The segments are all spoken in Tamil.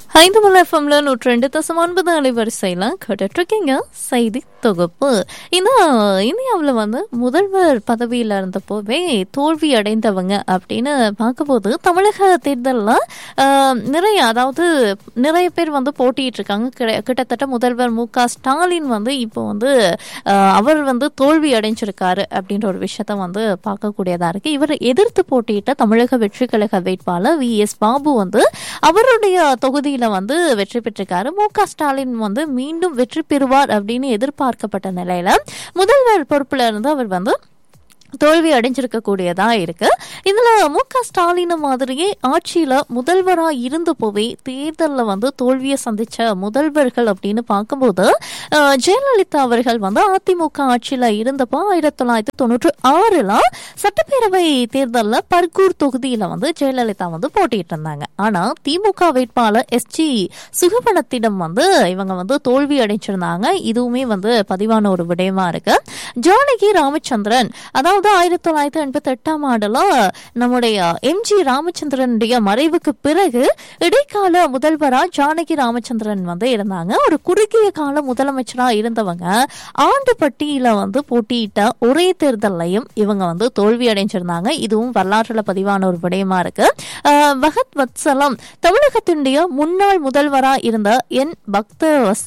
ஐந்து மலை எஃப்எம்ல நூற்றி ரெண்டு தசம் ஒன்பது அலைவரிசையில் கேட்டுட்ருக்கீங்க செய்தி தொகுப்பு இந்த இந்தியாவில் வந்து முதல்வர் பதவியில் இருந்தப்போவே தோல்வி அடைந்தவங்க அப்படின்னு பார்க்கும்போது தமிழக தேர்தலில் நிறைய அதாவது நிறைய பேர் வந்து போட்டிட்டு இருக்காங்க கிட்ட- கிட்டத்தட்ட முதல்வர் மு க ஸ்டாலின் வந்து இப்போ வந்து ஆஹ், அவர் வந்து தோல்வி அடைஞ்சிருக்காரு அப்படின்ற ஒரு விஷயத்த வந்து பார்க்கக்கூடியதா இருக்கு இவர் எதிர்த்து போட்டியிட்ட தமிழக வெற்றி கழக வேட்பாளர் வி எஸ் பாபு வந்து அவருடைய தொகுதியில வந்து வெற்றி பெற்றிருக்காரு மு க ஸ்டாலின் வந்து மீண்டும் வெற்றி பெறுவார் அப்படின்னு எதிர்பார்க்கப்பட்ட நிலையில முதல்வர் பொறுப்புல இருந்து அவர் வந்து தோல்வி அடைஞ்சிருக்க கூடியதா இருக்கு இதுல மு க ஸ்டாலின் மாதிரியே ஆட்சியில முதல்வரா இருந்து போவே தேர்தல்ல வந்து தோல்வியை சந்திச்ச முதல்வர்கள் அப்படின்னு பார்க்கும்போது அஹ், ஜெயலலிதா அவர்கள் வந்து அதிமுக ஆட்சியில இருந்தப்போ ஆயிரத்தி தொள்ளாயிரத்தி தொண்ணூற்றி ஆறுல சட்டப்பேரவை தேர்தல்ல பர்கூர் தொகுதியில வந்து ஜெயலலிதா வந்து போட்டிட்டு இருந்தாங்க ஆனா திமுக வேட்பாளர் எஸ் ஜி சுகவனத்திடம் வந்து இவங்க வந்து தோல்வி அடைஞ்சிருந்தாங்க இதுவுமே வந்து பதிவான ஒரு விடயமா இருக்கு ஜானகி ராமச்சந்திரன் அதாவது ஆயிரத்தி தொள்ளாயிரத்தி எண்பத்தி எட்டாம் ஆண்டுல நம்முடைய எம்ஜி ராமச்சந்திரனுடைய மறைவுக்கு பிறகு இடைக்கால முதல்வரா ஜானகி ராமச்சந்திரன் வந்து இருந்தாங்க ஒரு குறுகிய கால முதலமைச்சரா இருந்தவங்க ஆண்டு பட்டியல வந்து போட்டியிட்ட ஒரே தேர்தலையும் இவங்க வந்து தோல்வி அடைஞ்சிருந்தாங்க இதுவும் வரலாற்றுல பதிவான ஒரு விடயமா இருக்கு அஹ், பகத் வத்சலம் தமிழகத்தினுடைய முன்னாள் முதல்வரா இருந்த என் பக்த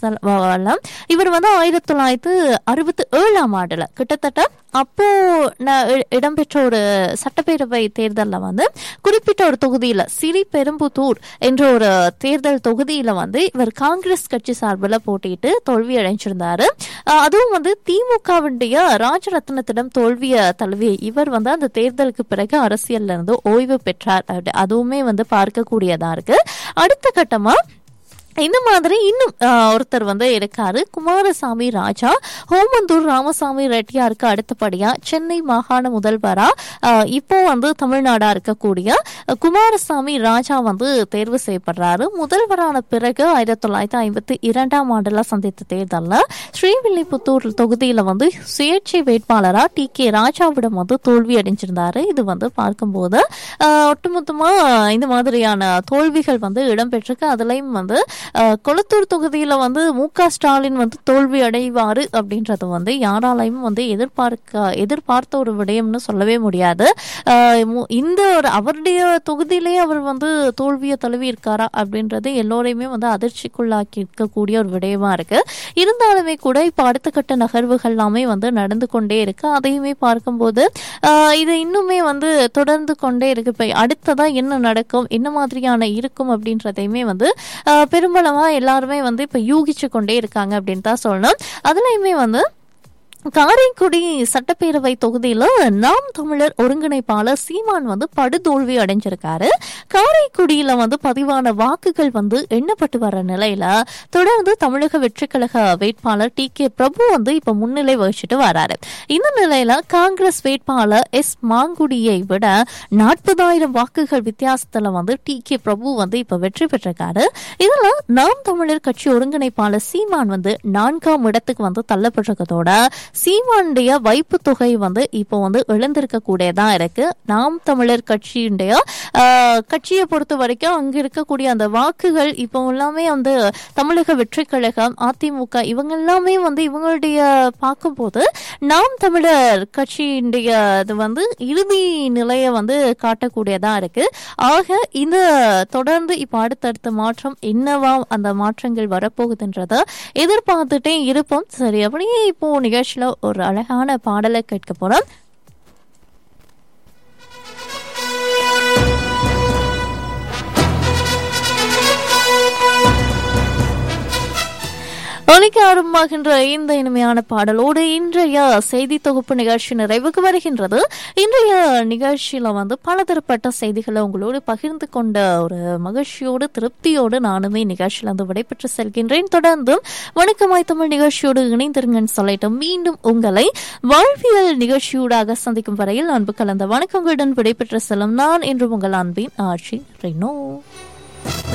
வசலம் இவர் வந்து ஆயிரத்தி தொள்ளாயிரத்து அறுபத்தி ஏழாம் ஆண்டுல கிட்டத்தட்ட அப்போ ந- இ- இடம்பெற்ற ஒரு சட்டப்பேரவை தேர்தலில் வந்து குறிப்பிட்ட ஒரு தொகுதியில் சிறி பெரும்புத்தூர் என்ற ஒரு தேர்தல் தொகுதியில் வந்து இவர் காங்கிரஸ் கட்சி சார்பில் போட்டியிட்டு தோல்வி அடைஞ்சிருந்தாரு அஹ் அதுவும் வந்து திமுகவுடைய ராஜரத்னத்திடம் தோல்வியை தழுவிய இவர் வந்து அந்த தேர்தலுக்கு பிறகு அரசியல்ல இருந்து ஓய்வு பெற்றார் அப்படி- அதுவுமே வந்து பார்க்கக்கூடியதா இருக்கு அடுத்த கட்டமா இந்த மாதிரி இன்னும் ஆஹ், ஒருத்தர் வந்து இருக்காரு குமாரசாமி ராஜா ஹோமந்தூர் ராமசாமி ரெட்டியாருக்கு அடுத்தபடியா சென்னை மாகாண முதல்வரா ஆஹ், இப்போ வந்து தமிழ்நாடா இருக்கக்கூடிய அஹ், குமாரசாமி ராஜா வந்து தேர்வு செய்யப்படுறாரு முதல்வரான பிறகு ஆயிரத்தி தொள்ளாயிரத்தி ஐம்பத்தி இரண்டாம் ஆண்டுல சந்தித்த தேர்தலில் ஸ்ரீவில்லிபுத்தூர் தொகுதியில வந்து சுயேட்சை வேட்பாளரா டி கே ராஜாவிடம் வந்து தோல்வி அடைஞ்சிருந்தாரு இது வந்து பார்க்கும்போது ஆஹ், ஒட்டுமொத்தமா இந்த மாதிரியான தோல்விகள் வந்து இடம்பெற்றிருக்கு அதுலயும் வந்து ஆஹ், கொளத்தூர் தொகுதியில வந்து மு க ஸ்டாலின் வந்து தோல்வி அடைவாரு அப்படின்றது வந்து யாராலையும் வந்து எதிர்பார்க்க எதிர்பார்த்த ஒரு விடயம்னு சொல்லவே முடியாது ஆஹ், மு- இந்த ஒரு அவருடைய தொகுதியிலேயே அவர் வந்து தோல்வியை தழுவி இருக்காரா அப்படின்றது எல்லோரையுமே வந்து அதிர்ச்சிக்குள்ளாக்கி இருக்கக்கூடிய ஒரு விடயமா இருக்கு இருந்தாலுமே கூட இப்போ அடுத்த கட்ட நகர்வுகள் எல்லாமே வந்து நடந்து கொண்டே இருக்கு அதையுமே பார்க்கும்போது ஆஹ், இது இன்னுமே வந்து தொடர்ந்து கொண்டே இருக்கு இப்போ அடுத்ததா என்ன நடக்கும் என்ன மாதிரியான இருக்கும் அப்படின்றதையுமே வந்து ஆஹ், பெரும்பாலுமா எல்லாருமே வந்து இப்போ யூகிச்சு கொண்டே இருக்காங்க அப்படின்னு தான் சொல்லணும் அதுலயுமே வந்து காரைக்குடி சட்டப்பேரவை தொகுதியில நாம் தமிழர் ஒருங்கிணைப்பாளர் சீமான் வந்து படுதோல்வி அடைஞ்சிருக்காரு காரைக்குடியில வந்து பதிவான வாக்குகள் வந்து எண்ணப்பட்டு வர நிலையில தொடர்ந்து தமிழக வெற்றிக் கழக வேட்பாளர் டி கே பிரபு வந்து இப்ப முன்னிலை வகிச்சுட்டு வராரு இந்த நிலையில காங்கிரஸ் வேட்பாளர் எஸ் மாங்குடியை விட நாற்பதாயிரம் வாக்குகள் வித்தியாசத்துல வந்து டி கே பிரபு வந்து இப்ப வெற்றி பெற்றிருக்காரு இதுல நாம் தமிழர் கட்சி ஒருங்கிணைப்பாளர் சீமான் வந்து நான்காம் இடத்துக்கு வந்து தள்ளப்பட்டிருக்கதோட சீமானுடைய வைப்பு தொகை வந்து இப்போ வந்து இழந்திருக்க கூடியதா இருக்கு நாம் தமிழர் கட்சியுடைய ஆஹ், கட்சியை பொறுத்த வரைக்கும் அங்க இருக்கக்கூடிய அந்த வாக்குகள் இப்போ எல்லாமே வந்து தமிழக வெற்றி கழகம் அதிமுக இவங்க எல்லாமே வந்து இவங்களுடைய பார்க்கும்போது நாம் தமிழர் கட்சியினுடைய இது வந்து இறுதி நிலையை வந்து காட்டக்கூடியதா இருக்கு ஆக இந்த தொடர்ந்து இப்போ அடுத்தடுத்த மாற்றம் என்னவா அந்த மாற்றங்கள் வரப்போகுதுன்றத எதிர்பார்த்துட்டே இருப்போம் சரி அப்படியே இப்போ நிகழ்ச்சியில ஒரு அழகான பாடலை கேட்க போறோம் ஒலிக்க ஆரம்பமாகின்ற இந்த இனிமையான பாடலோடு இன்றைய செய்தி தொகுப்பு நிகழ்ச்சி நிறைவுக்கு வருகின்றது இன்றைய நிகழ்ச்சியில வந்து பலதரப்பட்ட செய்திகளை உங்களோடு பகிர்ந்து கொண்ட ஒரு மகிழ்ச்சியோடு திருப்தியோடு நானுமே நிகழ்ச்சியில இருந்து விடைபெற்று செல்கின்றேன் தொடர்ந்தும் வணக்கமாய் தமிழ் நிகழ்ச்சியோடு இணைந்திருங்கன்னு சொல்லிட்டு மீண்டும் உங்களை வாழ்வியல் நிகழ்ச்சியூடாக சந்திக்கும் வரையில் அன்பு கலந்த வணக்கங்களுடன் விடைபெற்று செல்லும் நான் என்று உங்கள் அன்பின் ஆட்சி ரெனோ